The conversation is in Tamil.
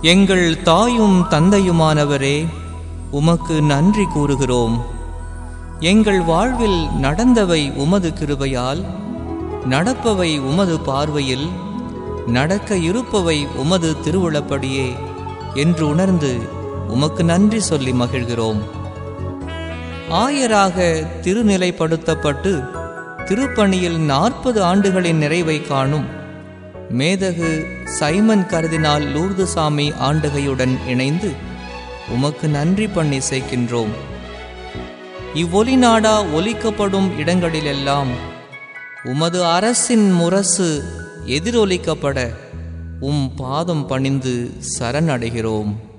எங்கள் தாயும் தந்தையுமானவரே உமக்கு நன்றி கூறுகிறோம் எங்கள் வாழ்வில் நடந்தவை உமது கிருபையால் நடப்பவை உமது பார்வையில் நடக்க இருப்பவை உமது திருவுளப்படியே என்று உணர்ந்து உமக்கு நன்றி சொல்லி மகிழ்கிறோம் ஆயராக திருநிலைப்படுத்தப்பட்டு திருப்பணியில் நாற்பது ஆண்டுகளின் நிறைவை காணும் மேதகு சைமன் கருதினால் லூர்துசாமி ஆண்டகையுடன் இணைந்து உமக்கு நன்றி பண்ணி சேர்க்கின்றோம் இவ்வொலி நாடா ஒலிக்கப்படும் இடங்களிலெல்லாம் உமது அரசின் முரசு எதிரொலிக்கப்பட உம் பாதம் பணிந்து சரணடைகிறோம்